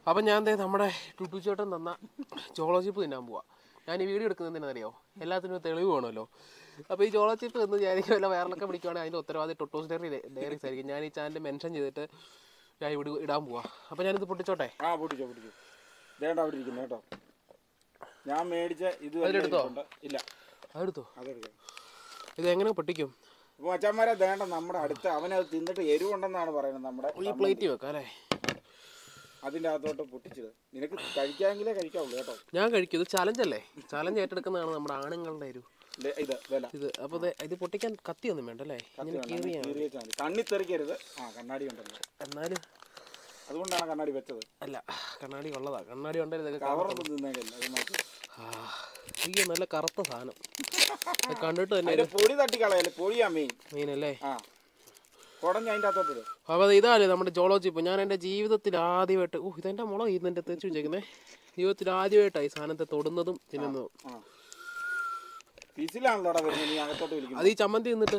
അപ്പം ഞാൻ ദേ നമ്മുടെ ടുട്ടു ചേട്ടൻ തന്ന ചോളോ ചിപ്പ് തിന്നാൻ പോവാ ഞാൻ ഈ വീഡിയോ എടുക്കുന്നത് എന്തിനാണെന്നറിയോ എല്ലാത്തിനും ഒരു തെളിവ് വേണമല്ലോ അപ്പോൾ ഈ ചോളോ ചിപ്പ് എന്ന് ഞാൻ എനിക്ക് വല്ല വയറിലൊക്കെ പിടിക്കുവാണെങ്കിൽ അതിൻ്റെ ഉത്തരവാദി ടൊട്ടോസ് ഡയറി ഡയറീസ് ആയിരിക്കും ഞാൻ ഈ ചാനൽ മെൻഷൻ ചെയ്തിട്ട് ഞാൻ ഇവിടെ ഇടാൻ പോവാ അപ്പോൾ ഞാനിത് പൊട്ടിച്ചോട്ടെ ആ പൊട്ടിച്ചോ പൊട്ടിച്ചോ വേണ്ട അവിടെ ഇരിക്കുന്നു കേട്ടോ ഞാൻ മേടിച്ച ഇത് തന്നെ അതിലെടുത്തോ? ഇരിപ്പുണ്ട്. ഇല്ല അതെടുത്തോ അതെടുക്കാം ഇത് എങ്ങനെ പൊട്ടിക്കും അപ്പൊ മച്ചാന്മാരെ വേണ്ട നമ്മുടെ അടുത്ത് അവനത് തിന്നിട്ട് എരിവുണ്ടെന്നാണ് പറയുന്നത് നമ്മുടെ ഈ പ്ലേറ്റ് വെക്കാം അല്ലേ അതിൻ്റെ അകത്തോട്ട് പൊട്ടിച്ചത് നിനക്ക് കഴിക്കാമെങ്കിലേ കഴിക്കാവുള്ളൂ കേട്ടോ ഞാൻ കഴിക്കും ഇത് ചലഞ്ച് അല്ലേ ചലഞ്ച് ഏറ്റെടുക്കുന്നതാണ് നമ്മുടെ ആണുങ്ങളുടെ ഒരു ദേ ഇത് വില ഇത് അപ്പോൾ ഇത് ഇത് പൊട്ടിക്കാൻ കത്തിയൊന്നും വേണ്ട അല്ലേ ഇങ്ങനെ കീറിയാൽ മതി. കീറിയ ചാതി കണ്ണി തെറിക്കരുത് ആ കണ്ണാടി ഉണ്ടല്ലോ എന്നാലും അതുകൊണ്ടാണ് കണ്ണാടി വെച്ചത് അല്ല കണ്ണാടി ഉള്ളതാ കണ്ണാടി ഉണ്ടെങ്കിൽ ഇതൊക്കെ കാണാം. കവറൊന്നും തിന്നേക്കല്ല അത് മാറ്റി ആ, അയ്യോ നല്ല കറുത്ത സാധനം ഇത് കണ്ടിട്ട് തന്നെ അതിന്റെ പൊടി തട്ടിക്കളയല്ലേ പൊടിയാ മെയിൻ മീനല്ലേ ആ കുടഞ്ഞ് അതിൻ്റെ അകത്തോട്ട് ഇട്. അപ്പോൾ അത് ഇതാല്ലേ നമ്മുടെ ജോളോജി ഇപ്പോൾ ഞാൻ എൻ്റെ ജീവിതത്തിൽ ആദ്യമായിട്ട് ഓ ഇതെൻ്റെ മുളക് ഇതിൻ്റെ തെച്ചു വെച്ചേക്കുന്നേ ജീവിതത്തിൽ ആദ്യമായിട്ടാണ് ഈ സാധനത്തെ തൊടുന്നതും തിന്നുന്നതും ആ പീസിലാണല്ലോ അവിടെ വരുന്നത് നീ അകത്തോട്ട് വിളിക്കുന്നത് അത് ഈ ചമ്മന്തി നിന്നിട്ട്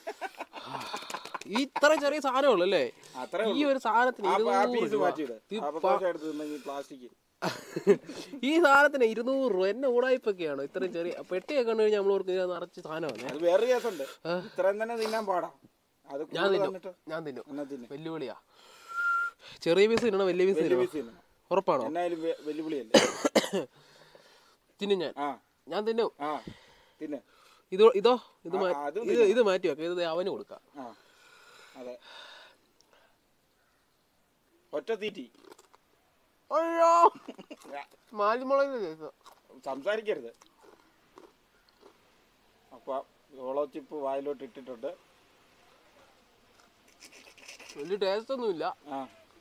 ഈ ഇത്ര ചെറിയ സാധനമുള്ളൂ അല്ലേ അത്രേ ഈ ഒരു സാധനത്തിന് ആ ആ ഇരുന്നൂറ് പീസ് രൂപ. മാറ്റിയിട് ഈ അപ്പത്തോഷം എടുത്ത് തിന്നെങ്കിൽ പ്ലാസ്റ്റിക് ഈ സാധനത്തിന് ഇരുന്നൂറ് രൂപ എന്നെ ഊടായ്പൊക്കെയാണോ ഇത്രയും ചെറിയ പെട്ടിയൊക്കെ കണ്ടു കഴിഞ്ഞാൽ നമ്മൾ ഓർക്ക് ഇത് നിറച്ച് സാധനമാണ് അത് വേറെ കേസുണ്ട് ഇത്രയും തന്നെ തിന്നാൻ പാടാ അത് ഞാൻ കൂടുതൽ തിന്നും തന്നിട്ട് ഞാൻ തിന്നും എന്നാ തിന്നെ വെല്ലുവിളിയാ ചെറിയ പീസ് തിന്നണം വലിയ പീസ് വലിയ തിന്നണം പീസ് തിന്നണം ഉറപ്പാണോ എന്നായാലും വെ- വെല്ലുവിളിയല്ലേ തിന്നും ഞാൻ ആ ഞാൻ തിന്നും ആ തിന്നെ ഇത് ഇതോ ഇത് മാ- ആ, അതും ഇത് ഇത് മാറ്റി വെക്കാം ഇത് ദേ അവന് കൊടുക്കാം ആ അതെ ഒറ്റ തീറ്റി അയ്യോ മാലിമുളക് സംസാരിക്കരുത് അപ്പൊ ഓളോ ചിപ്പ് വായിലോട്ട് ഇട്ടിട്ടുണ്ട് വലിയ ടേസ്റ്റ് ഒന്നുമില്ല ആ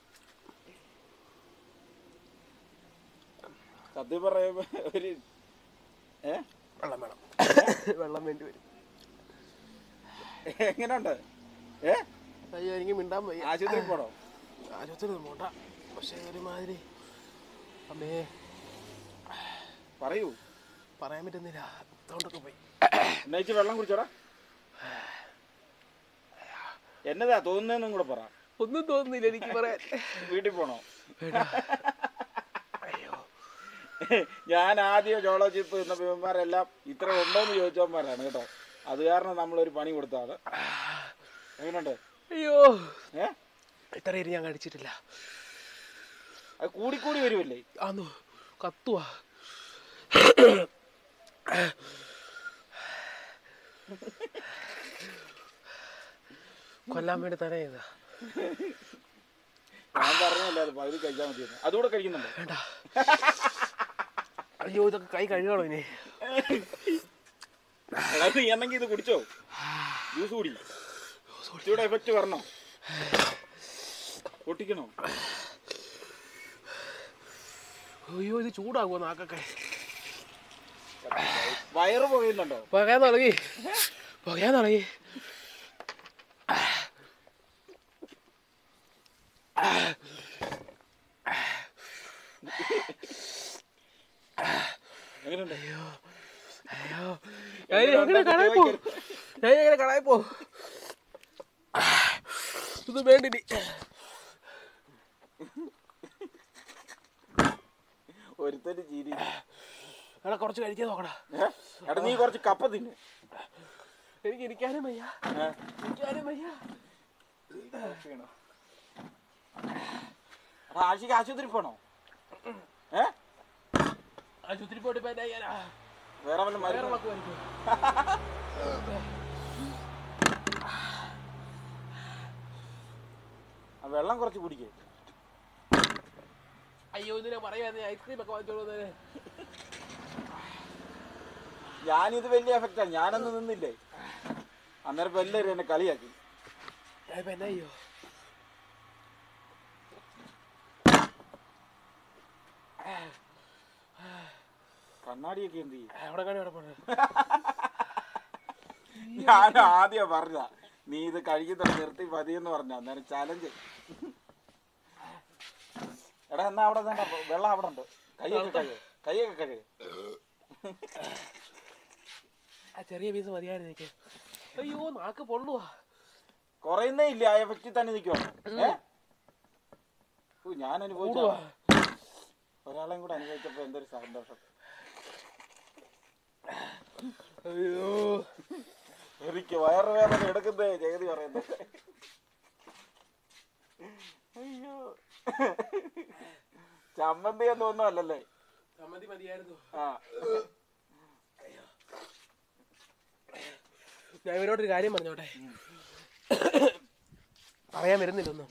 സത്യം പറയുമ്പോ ഒരു ഏ വെള്ളം വേണം വെള്ളം വേണ്ടി വരും എങ്ങനെയുണ്ട് ഏ അയ്യോ എനിക്ക് മിണ്ടാൻ വയ്യ ആശുപത്രി പോണോ ആരോഗ്യത്തിന് പോണ്ട പക്ഷേ ഒരുമാതിരി അമ്മേ പറയൂ പറയാൻ പറ്റുന്നില്ല സൗണ്ടൊക്കെ പോയി എന്നയിച്ച് വെള്ളം കുടിച്ചോടാ എന്നതാ തോന്നുന്നതെന്നും കൂടെ പറ ഒന്നും തോന്നുന്നില്ല എനിക്ക് പറയാൻ വീട്ടിൽ പോണോ അയ്യോ ഞാൻ ആദ്യം ജോളോ ചിപ്പ് എന്ന ഭീമന്മാരെല്ലാം ഇത്ര ഉണ്ടോന്ന് ചോദിച്ചവന്മാരാണ് കേട്ടോ അത് കാരണം നമ്മളൊരു പണി കൊടുത്താണ് എങ്ങനെയുണ്ട് അയ്യോ ഏ ഇത്രയും ഞാൻ കഴിച്ചിട്ടില്ല അത് കൂടിക്കൂടി വരുമല്ലേ ആന്നു കത്തുവാ കൊല്ലാൻ വേണ്ടി തന്നെ ചെയ്താ ഞാൻ പറഞ്ഞല്ലേ അത് പകുതി കഴിച്ചാൽ മതിയെന്ന് അതുകൂടെ കഴിക്കുന്നുണ്ടോ വേണ്ട അയ്യോ ഇതൊക്കെ കൈ കഴുകണോ ഇനി അത് എന്നെങ്കിൽ ഇത് കുടിച്ചോ ജ്യൂസ് കുടി ഇച്ചിരി എഫക്റ്റ് വരണോ പൊട്ടിക്കണോ അയ്യോ ഇത് ചൂടാകുമോ നാക്കൊക്കെ വയറ് പുകയുന്നുണ്ടോ പുകയാൻ തുടങ്ങി പുകയാൻ തുടങ്ങി എങ്ങനെയുണ്ട് അയ്യോ ഞാൻ എങ്ങനെ കടയിൽ പോ ഞാൻ എങ്ങനെ കടയിൽ പോ ഇത് വേണ്ടിനി ഒരുത്തന് ചിരി എടാ കുറച്ച് കഴിക്കാൻ നോക്കടാ ഏ? എടാ നീ കുറച്ച് കപ്പ തിന്നു എനിക്ക് ഇരിക്കാനും വയ്യ ഇരിക്കാനും വയ്യ എടാ ആശിക്ക് ആശുപത്രി പോണോ ഏ ആശുപത്രി പോയിട്ട് ഇപ്പൊ എന്നാ ചെയ്യാനാ? വേറെ വല്ല മരുന്ന് വയറിളക്കം എനിക്ക്. ആ വെള്ളം കുറച്ച് കുടിക്കേ അയ്യോ ഇതിനെ പറയാതെ ഐസ്ക്രീം ഒക്കെ വാങ്ങിച്ചോളൂ എന്നേ. ഞാനിത് വലിയ എഫക്റ്റാണ് ഞാനൊന്നും നിന്നില്ലേ അന്നേരം ഇപ്പൊ എല്ലാവരും എന്നെ കളിയാക്കി ഞാൻ ഇപ്പൊ എന്നാ ചെയ്യോ കണ്ണാടിയൊക്കെ എന്ത് ചെയ്യും അവിടെ കാണി അവിടെ പോണേ ഞാൻ ആദ്യം പറഞ്ഞ നീ ഇത് കഴിക്കുന്ന നിർത്തി മതിയെന്ന് പറഞ്ഞ അന്നേരം ചാലഞ്ച് എടാ എന്നാ അവിടെ വേണ്ട വെള്ളം അവിടെ ഉണ്ട് കൈയൊക്കെ കഴിയ കൈയൊക്കെ കഴിയ ആ ചെറിയ പീസ് മതിയായിരുന്നു എനിക്ക് അയ്യോ നാക്ക് പൊള്ളുവാ കുറയുന്നേ ഇല്ല ആ എഫക്റ്റിൽ തന്നെ നിൽക്കുവാണ് ഏ ഓ, ഞാൻ അനുഭവിച്ചു കൂടുവാ ഒരാളെയും കൂടെ അനുഭവിച്ചപ്പോ എന്തൊരു സന്തോഷം അയ്യോ എനിക്ക് വയറുവേദന എടുക്കുന്നേ ജഗതി പറയുന്നത് അയ്യോ ചമ്മന്തി എന്ന് ഒന്നും അല്ലല്ലേ സമ്മതി മതിയായിരുന്നു ആ ഞാൻ ഇവരോടൊരു കാര്യം പറഞ്ഞോട്ടെ പറയാൻ വരുന്നില്ലൊന്നും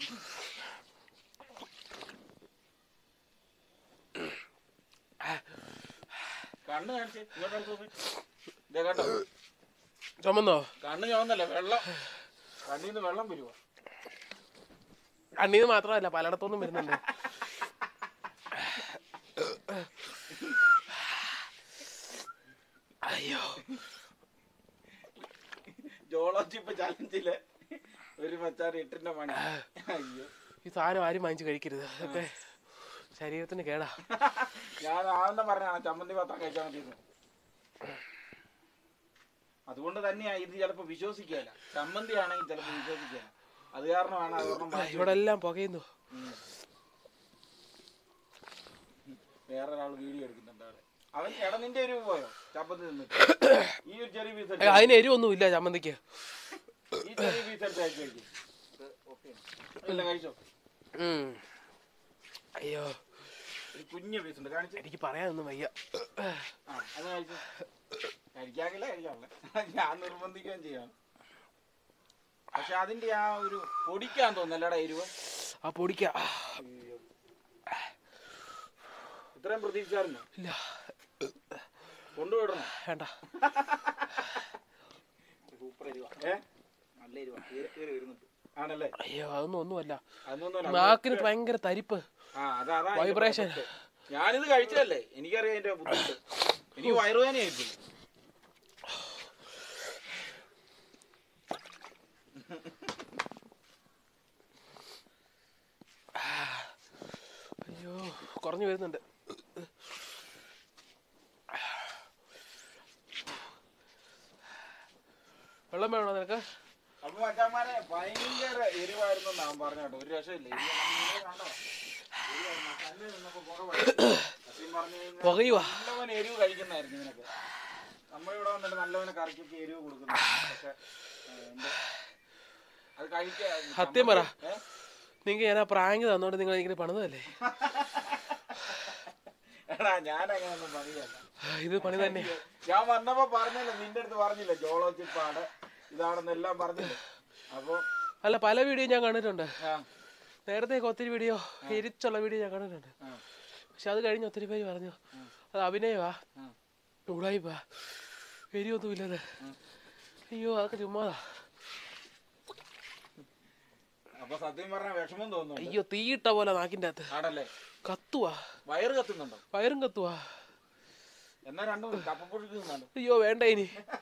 കണ്ണ് കാണിച്ച് ഇങ്ങോട്ട് അടുത്ത് നോക്ക്. ദേ കണ്ടോ ചുമന്നോ കണ്ണ് ചുവന്നല്ലേ വെള്ളം കണ്ണിൽ നിന്ന് വെള്ളം വരുവാ കണ്ണീന്ന് മാത്രമല്ല പലയിടത്തൊന്നും വരുന്നുണ്ട് അയ്യോ ജോളോജിപ്പ് ചലഞ്ചില് ഒരു മച്ചാൻ എട്ടിന്റെ മണി അയ്യോ ഈ സാധനം ആരും വാങ്ങിച്ച് കഴിക്കരുത് അതൊക്കെ ശരീരത്തിന് കേടാ ഞാൻ ആണെന്ന് പറഞ്ഞാണ് ചമ്മന്തി പത്രം കഴിച്ചാൽ മതിയെന്ന് അതുകൊണ്ട് തന്നെയാ ഇത് ചിലപ്പോ വിശ്വസിക്കുകയല്ല ചമ്മന്തി ആണെങ്കിൽ ചിലപ്പോ വിശ്വസിക്കുകയല്ല അത് കാരണമാണ് അതൊരെണ്ണം മാറ്റി ഇവിടെ എല്ലാം പുകയുന്നു ഉം. വേറെ ഒരാൾ വീഡിയോ എടുക്കുന്നുണ്ട് അവിടെ അവൻ എടാ നിന്റെ എരിവ് പോയോ ചമ്മന്തി നിന്നിട്ട് ഈ ഒരു ചെറിയ പീസ് ഏ, അതിന് എരിവൊന്നും ഇല്ല ചമ്മന്തിക്ക് ഈ ചെറിയ പീസ് എടുത്ത് അയച്ചു കഴിക്കും ഇല്ല കഴിച്ചോ ഉം. അയ്യോ ഒരു കുഞ്ഞു പീസ് ഉണ്ട് കാണിച്ച് എനിക്ക് പറയാനൊന്നും വയ്യ ആ അത് കഴിച്ചു കഴിക്കാകില്ല കഴിക്കാറില്ല ഞാൻ നിർബന്ധിക്കുകയും ചെയ്യാണ് പക്ഷെ അതിന്റെ ആ ഒരു പൊടിക്കാൻ തോന്നല്ലടാ എരിവ് ആ പൊടിക്ക ഇത്രയും പ്രതീക്ഷിച്ചായിരുന്നു ഇല്ല കൊണ്ടുവിടണം വേണ്ട സൂപ്പർ എരിവ ഏ നല്ല എരിവ വരുന്നുണ്ട് ആണല്ലേ അയ്യോ അതൊന്നും ഒന്നുമല്ല അതൊന്നും നാക്കിന് ഭയങ്കര തരിപ്പ് ആ അതാ അതാ അതിന്റെ വൈബ്രേഷൻ പ്രശ്നം. ഞാനിത് കഴിച്ചതല്ലേ എനിക്കറിയാം അതിന്റെ ബുദ്ധിമുട്ട് എനിക്ക് വയറുവേദനയായിരിക്കും അയ്യോ കുറഞ്ഞു വരുന്നുണ്ട് വെള്ളം വേണോ നിനക്ക് അപ്പൊ മച്ചാന്മാരെ ഭയങ്കര എരിവായിരുന്നു ഞാൻ പറഞ്ഞ കേട്ടോ ഒരു രക്ഷയില്ല എരിവ് നമ്മള് കണ്ടോ? എരിവായിരുന്നു. ആ കല്ല് നിന്നപ്പോ കുറവായിരുന്നു. സത്യം പറഞ്ഞു കഴിഞ്ഞാൽ പുകയുവാ നല്ലവൻ എരിവ് കഴിക്കുന്നതായിരുന്നു ഇതിനൊക്കെ നമ്മളിവിടെ വന്നിട്ട് നല്ലവനെ കറിക്കൊക്കെ എരിവ് കൊടുക്കുന്നു പക്ഷെ എന്ത് അത് കഴിക്കാ സത്യം പറ. ഏ? നിങ്ങൾക്ക് ഞാൻ ആ പ്രാങ്ക് തന്നോണ്ട് നിങ്ങൾ എനിക്ക് പണിതല്ലേ എടാ ഞാൻ അങ്ങനെയൊന്നും പണിയല്ല ഇത് പണി തന്നെ ഞാൻ വന്നപ്പോ പറഞ്ഞല്ലോ നിന്റെ അടുത്ത് പറഞ്ഞില്ല ജോളോ ചിപ്പാണ് ഇതാണെന്നെല്ലാം പറഞ്ഞില്ലേ അപ്പൊ അല്ല പല വീഡിയോ ഞാൻ കണ്ടിട്ടുണ്ട് ആ, നേരത്തെ ഒത്തിരി വീഡിയോ എരിച്ചുള്ള വീഡിയോ ഞാൻ കണ്ടിട്ടുണ്ട് ആ, പക്ഷെ അത് കഴിഞ്ഞ് ഒത്തിരി പേര് പറഞ്ഞു അത് അഭിനയവാ ആ. ഉടായിപ്പാ എരിയൊന്നും ഇല്ലത് അയ്യോ അതൊക്കെ ചുമ്മാതാ അപ്പൊ സത്യം പറഞ്ഞ വിഷമം തോന്നുന്നു അയ്യോ തീയിട്ട പോലെ നാക്കിൻ്റെ അകത്ത് ആണല്ലേ കത്തുവാ വയറ് കത്തുന്നുണ്ടോ വയറും കത്തുവാ എന്നാ രണ്ടും കപ്പപ്പുഴുക്ക് തിന്നുണ്ടോ അയ്യോ വേണ്ട ഇനി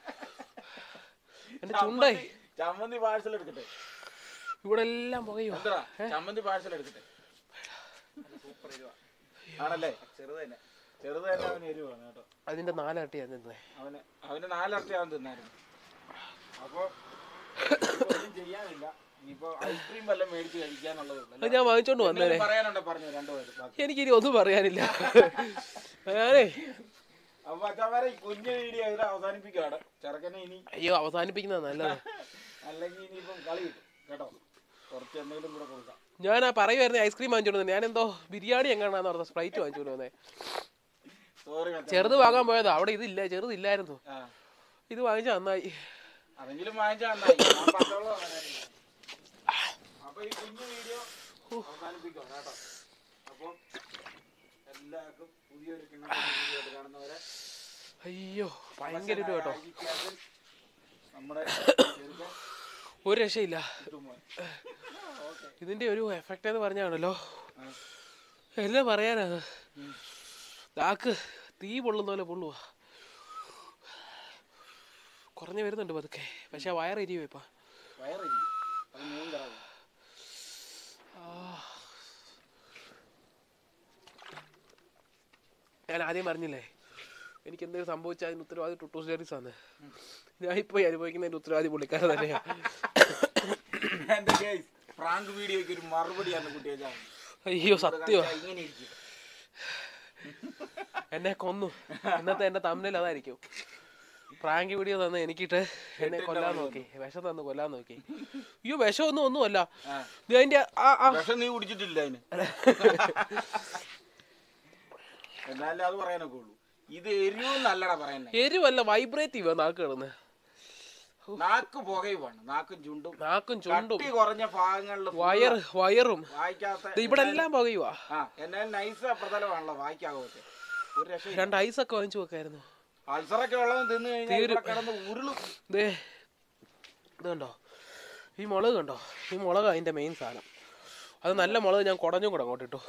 എന്റെ ചുണ്ടായി ചമ്മന്തി പാഴ്സൽ എടുക്കട്ടെ ഇവിടെ എല്ലാം പുകയുവാ എന്താ ചമ്മന്തി പാഴ്സൽ എടുക്കട്ടെ സൂപ്പർ എരിവാ ആണല്ലേ ചെറുത് തന്നെ ചെറുത് തന്നെ അവന് എരിവാണ് കേട്ടോ അതിന്റെ നാലരട്ടി ഞാൻ തിന്നേ അവന് അവന് നാലിരട്ടി അവൻ തിന്നായിരുന്നു അപ്പൊ ഇപ്പൊ ഒന്നും ചെയ്യാനില്ല ഇനിയിപ്പോ ഐസ്ക്രീം വല്ലതും മേടിച്ച് കഴിക്കാന്നുള്ളതേ ഉള്ളൂ അത് ഞാൻ വാങ്ങിച്ചോണ്ട് വന്നേനെ എന്തെങ്കിലും പറയാനുണ്ടോ പറഞ്ഞു രണ്ടുപേരും ബാക്കി എനിക്കിനി ഒന്നും പറയാനില്ല ഞാനേ അപ്പൊ അച്ഛന്മാരെ ഈ കുഞ്ഞു വീഡിയോ ഇത് അവസാനിപ്പിക്കുകയാണ് ചെറുക്കനെ ഇനി അയ്യോ അവസാനിപ്പിക്കുന്ന നല്ലത് അല്ലെങ്കിൽ ഇനിയിപ്പം കളി കിട്ടും കേട്ടോ കുറച്ച് എന്തെങ്കിലും കൂടെ കൊടുക്കാം ഞാൻ ആ പറയുമായിരുന്നു ഐസ്ക്രീം വാങ്ങിച്ചോണ്ട് വന്നേ. ഞാൻ എന്തോ ബിരിയാണി എങ്ങാണെന്ന് പറഞ്ഞ സ്പ്രൈറ്റ് വാങ്ങിച്ചോണ്ട് വന്നേ സോറി ചെറുത് വാങ്ങാൻ പോയതാ അവിടെ ഇതില്ല ചെറുതില്ലായിരുന്നു ആ ഇത് വാങ്ങിച്ച നന്നായി അതെങ്കിലും വാങ്ങിച്ചാൽ നന്നായി ഞാൻ പത്തോളം വാങ്ങാനായിരുന്നു. അപ്പൊ ഈ കുഞ്ഞു വീഡിയോ അവസാനിപ്പിക്കാം കേട്ടോ അപ്പം എല്ലാവർക്കും പുതിയൊരു കിണ്ണ വീഡിയോ കാണുന്നവരെ അയ്യോ ഭയങ്കര ഒരു കേട്ടോ ആയിരിക്കാത്തിൽ നമ്മുടെ ചെറുക്കൻ ഒരു രക്ഷയില്ല ഇട്ടുമോൻ. ഓക്കേ. ഇതിന്റെ ഒരു എഫക്റ്റ് എന്ന് പറഞ്ഞാണല്ലോ ആ. എല്ലാം പറയാനത് നാക്ക് തീ പൊള്ളുന്ന പോലെ പൊള്ളുവാ കുറഞ്ഞു വരുന്നുണ്ട് പതുക്കെ പക്ഷെ ആ വയർ എരിയുവേ ഇപ്പൊ വയറിരിക്കും അത് മൂന്ന് കിടക്കും ഞാൻ ആദ്യം പറഞ്ഞില്ലേ എനിക്ക് എന്തെങ്കിലും സംഭവിച്ചാൽ അതിന് ഉത്തരവാദി ടുട്ടൂസ് ഡയറീസ് ആണ് ഞാൻ ഇപ്പോൾ അനുഭവിക്കുന്നതിന്റെ ഉത്തരവാദി പുള്ളിക്കാരൻ തന്നെയാ എന്റെ കേസ് പ്രാങ്ക് വീഡിയോക്ക് ഒരു മറുപടിയാണ് കുട്ടിയെ അയ്യോ സത്യമാ ഇങ്ങനെ ഇരിക്കും എന്നെ കൊന്നു ഇന്നത്തെ എന്റെ തമ്മിൽ അതായിരിക്കും പ്രാങ്ക് വീഡിയോ തന്ന് എനിക്കിട്ട് എന്നെ കൊല്ലാൻ നോക്കി വിഷം തന്ന് കൊല്ലാൻ നോക്കി അയ്യോ വിഷമൊന്നും ഒന്നുമല്ല ഇത് അതിന്റെ ആ ആ വിഷം നീ കുടിച്ചിട്ടില്ല അതിന് എന്നാലേ അത് പറയാനൊക്കെ ഉള്ളൂ ഇത് എരിവ് നല്ലടാ പറയുന്നേ എരിവല്ല വൈബ്രേറ്റീവ് നാക്ക് കിടന്ന് നാക്ക് പുകയുമാണ് നാക്കും ചുണ്ടും നാക്കും ചുണ്ടും കട്ടി കുറഞ്ഞ ഭാഗങ്ങളിൽ വയർ വയറും വായിക്കാത്ത ദേ ഇവിടെ എല്ലാം പകയുവാ ആ എന്നെ നൈസ് അപ്രതലമാണല്ലോ വായിക്കാകത്തെ ഒരു രക്ഷ രണ്ട് ഐസൊക്കെ വാങ്ങിച്ചു വെക്കായിരുന്നു അൾസറൊക്കെ ഉള്ളത് തിന്നു കഴിഞ്ഞാൽ ഇവിടെ കിടന്ന് ഉരുളും ദേ ഇത് കണ്ടോ ഈ മുളക് കണ്ടോ ഈ മുളക് അതിന്റെ മെയിൻ സാധനം അത് നല്ല മുളക് ഞാൻ കുടഞ്ഞും കൂടെ അങ്ങോട്ട് ഇട്ടു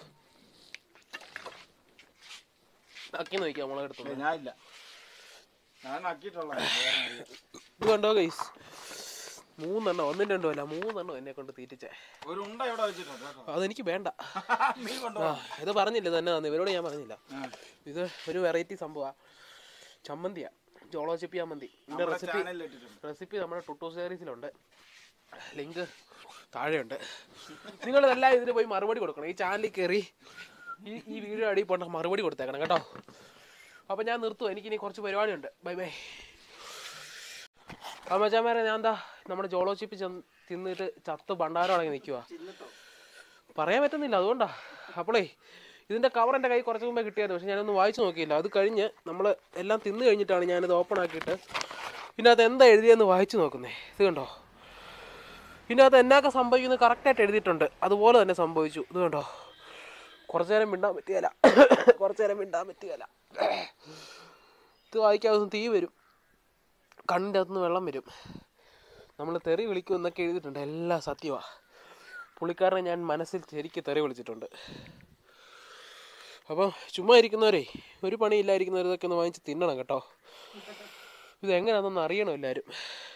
നക്കി നോക്കിയാ മുളക് എടുത്തു ഞാൻ ഇല്ല ഞാൻ നക്കിയിട്ടുള്ള ഇത് കണ്ടോ ഗൈസ് മൂന്നെണ്ണം ഒന്നും രണ്ടും അല്ല മൂന്നെണ്ണം എന്നെ കൊണ്ട് തീറ്റിച്ചേ ഒരു ഉണ്ട ഇവിടെ വെച്ചിട്ടുണ്ട് കേട്ടോ അതെനിക്ക് വേണ്ട നീ ആ കൊണ്ടുപോ ഇത് പറഞ്ഞില്ല തന്നെ തന്നെ ഇവരോട് ഞാൻ പറഞ്ഞില്ല ആ. ഇത് ഒരു വെറൈറ്റി സംഭവ ചമ്മന്തിയാ ജോളോ ചിപ്പി ചമ്മന്തി ഇതിന്റെ നമ്മുടെ റെസിപ്പി ചാനലിൽ ഇട്ടിട്ടുണ്ട് റെസിപ്പി നമ്മുടെ ടുട്ടു സീരീസിലുണ്ട് ലിങ്ക് താഴെയുണ്ട് നിങ്ങളിതെല്ലാം ഇതിന് പോയി മറുപടി കൊടുക്കണം ഈ ചാനലിൽ കയറി ഈ ഈ വീഡിയോ അടിയിൽ പോണ്ട മറുപടി കൊടുത്തേക്കണം കേട്ടോ അപ്പം ഞാൻ നിർത്തും എനിക്കിനി കുറച്ച് പരിപാടിയുണ്ട് ബൈ ബൈ അമ്മച്ചാമാരെ ഞാൻ എന്താ നമ്മുടെ ജോളോ ചിപ്പി ചെന്ന് തിന്നിട്ട് ചത്ത് ഭണ്ടാരം അടങ്ങി നിൽക്കുക പറയാൻ പറ്റുന്നില്ല അതുകൊണ്ടാ അപ്പോളേ ഇതിന്റെ കവർ എൻ്റെ കൈ കുറച്ച് മുമ്പേ കിട്ടിയായിരുന്നു പക്ഷെ ഞാനൊന്ന് വായിച്ചു നോക്കിയില്ല അത് കഴിഞ്ഞ് നമ്മൾ എല്ലാം തിന്നു കഴിഞ്ഞിട്ടാണ് ഞാനിത് ഓപ്പൺ ആക്കിയിട്ട് പിന്നെ അത് എന്താ എഴുതിയെന്ന് വായിച്ചു നോക്കുന്നേ ഇത് കണ്ടോ പിന്നെ അത് എന്നൊക്കെ സംഭവിക്കുന്നത് കറക്റ്റായിട്ട് എഴുതിയിട്ടുണ്ട് അതുപോലെ തന്നെ സംഭവിച്ചു ഇത് കണ്ടോ കുറച്ചു നേരം മിണ്ടാൻ പറ്റിയല്ല കുറച്ചു നേരം മിണ്ടാൻ പറ്റിയല്ല ഇത് വായിക്കാതെ തീ വരും കണ്ണിൻ്റെ അകത്തുനിന്ന് വെള്ളം വരും നമ്മൾ തെറി വിളിക്കും എന്നൊക്കെ എഴുതിയിട്ടുണ്ട് എല്ലാം സത്യമാണ് പുള്ളിക്കാരനെ ഞാൻ മനസ്സിൽ ശരിക്ക് തെറി വിളിച്ചിട്ടുണ്ട് അപ്പം ചുമ്മാ ഇരിക്കുന്നവരെ ഒരു പണിയില്ലായിരിക്കുന്നവർ ഇതൊക്കെ ഒന്ന് വാങ്ങിച്ച് തിന്നണം കേട്ടോ ഇത് എങ്ങനെയാണെന്നൊന്ന് അറിയണം എല്ലാവരും